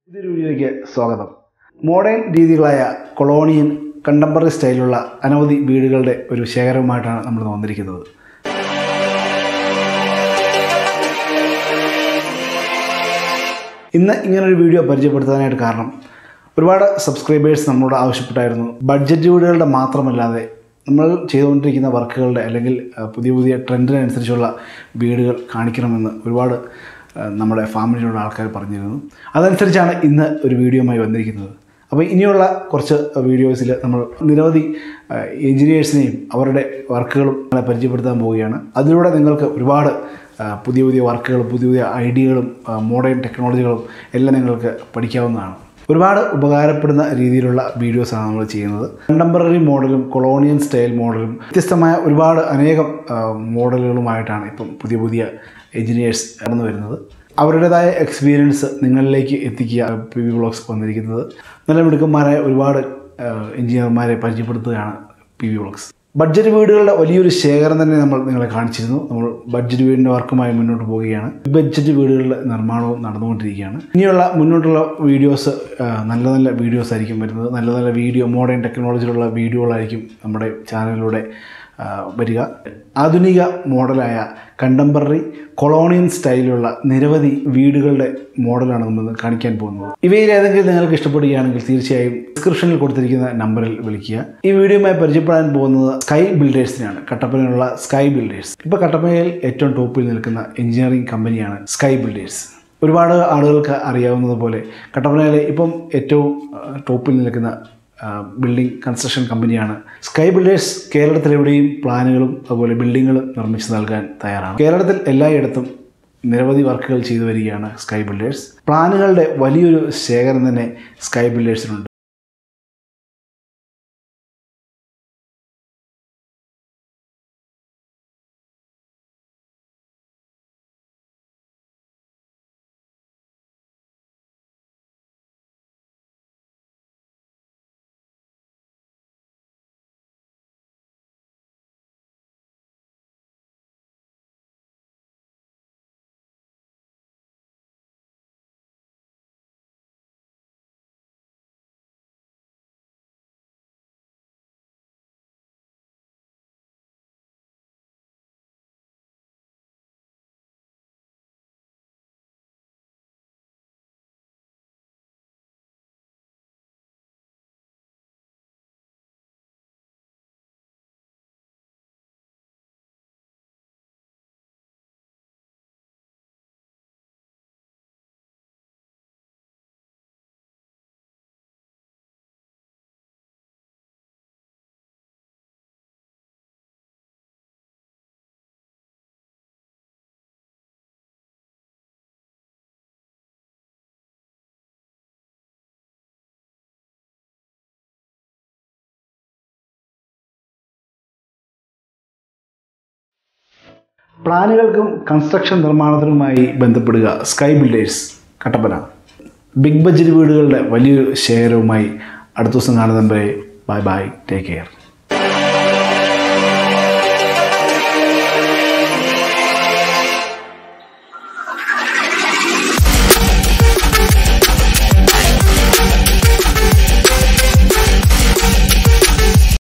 ഇതൊരു വീഡിയോയ്ക്ക് സ്വാഗതം മോഡേൺ രീതികളായ കൊളോണിയൻ കണ്ടംപററി സ്റ്റൈലുള്ള അനവധി വീടുകളുടെ ഒരു ശേഖരവുമായിട്ടാണ് നമ്മൾ വന്നിരിക്കുന്നത് ഇന്ന് ഇങ്ങനൊരു വീഡിയോ പരിചയപ്പെടുത്താനായിട്ട് കാരണം ഒരുപാട് സബ്സ്ക്രൈബേഴ്സ് നമ്മളോട് ആവശ്യപ്പെട്ടായിരുന്നു ബഡ്ജറ്റ് വീടുകളുടെ മാത്രമല്ലാതെ നമ്മൾ ചെയ്തുകൊണ്ടിരിക്കുന്ന വർക്കുകളുടെ അല്ലെങ്കിൽ അഹ്, പുതിയ പുതിയ ട്രെൻഡിനനുസരിച്ചുള്ള വീടുകൾ കാണിക്കണമെന്ന് ഒരുപാട് അഹ്, നമ്മുടെ ഫാമിലിയിലുള്ള ആൾക്കാർ പറഞ്ഞിരുന്നു അതനുസരിച്ചാണ് ഇന്ന് ഒരു വീഡിയോയുമായി വന്നിരിക്കുന്നത് അപ്പോൾ ഇനിയുള്ള കുറച്ച് വീഡിയോസിൽ നമ്മൾ നിരവധി എഞ്ചിനീയേഴ്സിനെയും അവരുടെ വർക്കുകളും നിങ്ങളെ പരിചയപ്പെടുത്താൻ പോവുകയാണ് അതിലൂടെ നിങ്ങൾക്ക് ഒരുപാട് ആ, പുതിയ പുതിയ വർക്കുകളും പുതിയ പുതിയ ഐഡിയകളും മോഡേൺ ടെക്നോളജികളും എല്ലാം നിങ്ങൾക്ക് പഠിക്കാവുന്നതാണ് ഒരുപാട് ഉപകാരപ്പെടുന്ന രീതിയിലുള്ള വീഡിയോസാണ് നമ്മൾ ചെയ്യുന്നത് കണ്ടംപററി മോഡലും കൊളോണിയൻ സ്റ്റൈൽ മോഡലും വ്യത്യസ്തമായ ഒരുപാട് അനേകം ആ, മോഡലുകളുമായിട്ടാണ് ഇപ്പം പുതിയ പുതിയ എഞ്ചിനീയേഴ്സ് കടന്നു വരുന്നത് അവരുടേതായ എക്സ്പീരിയൻസ് നിങ്ങളിലേക്ക് എത്തിക്കുക പി വി ബ്ലോഗ്സ് വന്നിരിക്കുന്നത് നല്ല മിടുക്കന്മാരായ ഒരുപാട് എഞ്ചിനീയർമാരെ പരിചയപ്പെടുത്തുകയാണ് പി വി ബ്ലോഗ്സ് ബഡ്ജറ്റ് വീടുകളുടെ വലിയൊരു ശേഖരം തന്നെ നമ്മൾ നിങ്ങളെ കാണിച്ചിരുന്നു നമ്മൾ ബഡ്ജറ്റ് വീടിൻ്റെ വർക്കുമായി മുന്നോട്ട് പോവുകയാണ് ബഡ്ജറ്റ് വീടുകളുടെ നിർമ്മാണവും നടന്നുകൊണ്ടിരിക്കുകയാണ് ഇനിയുള്ള മുന്നോട്ടുള്ള വീഡിയോസ് ആ, നല്ല നല്ല വീഡിയോസ് ആയിരിക്കും വരുന്നത് നല്ല നല്ല വീഡിയോ മോഡേൺ ടെക്നോളജിയിലുള്ള വീഡിയോകളായിരിക്കും നമ്മുടെ ചാനലിലൂടെ ആ, വരിക ആധുനിക മോഡലായ കണ്ടംപററി കൊളോണിയൻ സ്റ്റൈലിലുള്ള നിരവധി വീടുകളുടെ മോഡലാണ് നമ്മൾ ഇന്ന് കാണിക്കാൻ പോകുന്നത് ഇവയിൽ ഏതെങ്കിലും നിങ്ങൾക്ക് ഇഷ്ടപ്പെടുകയാണെങ്കിൽ തീർച്ചയായും ഡിസ്ക്രിപ്ഷനിൽ കൊടുത്തിരിക്കുന്ന നമ്പറിൽ വിളിക്കുക ഈ വീഡിയോയുമായി പരിചയപ്പെടാൻ പോകുന്നത് സ്കൈ ബിൽഡേഴ്സിനാണ് കട്ടപ്പനയിലുള്ള സ്കൈ ബിൽഡേഴ്സ് ഇപ്പോൾ കട്ടപ്പനയിൽ ഏറ്റവും ടോപ്പിൽ നിൽക്കുന്ന എഞ്ചിനീയറിംഗ് കമ്പനിയാണ് സ്കൈ ബിൽഡേഴ്സ് ഒരുപാട് ആളുകൾക്ക് അറിയാവുന്നതുപോലെ കട്ടപ്പനയിലെ ഇപ്പം ഏറ്റവും ആ, ടോപ്പിൽ നിൽക്കുന്ന ആ, ബിൽഡിംഗ് കൺസ്ട്രക്ഷൻ കമ്പനിയാണ് സ്കൈ ബിൽഡേഴ്സ് കേരളത്തിലെവിടെയും പ്ലാനുകളും അതുപോലെ ബിൽഡിങ്ങുകളും നിർമ്മിച്ച് നൽകാൻ തയ്യാറാണ് കേരളത്തിൽ എല്ലായിടത്തും നിരവധി വർക്കുകൾ ചെയ്തു വരികയാണ് സ്കൈ ബിൽഡേഴ്സ് പ്ലാനുകളുടെ വലിയൊരു ശേഖരം തന്നെ സ്കൈ ബിൽഡേഴ്സിനുണ്ട് പ്ലാനുകൾക്കും കൺസ്ട്രക്ഷൻ നിർമ്മാണത്തിനുമായി ബന്ധപ്പെടുക sky builders Kattappana big budget വീടുകളുടെ വലിയൊരു ശേഖരവുമായി അടുത്ത ദിവസം കാണുന്നവരെ ബൈ ബൈ ടേക്ക് കെയർ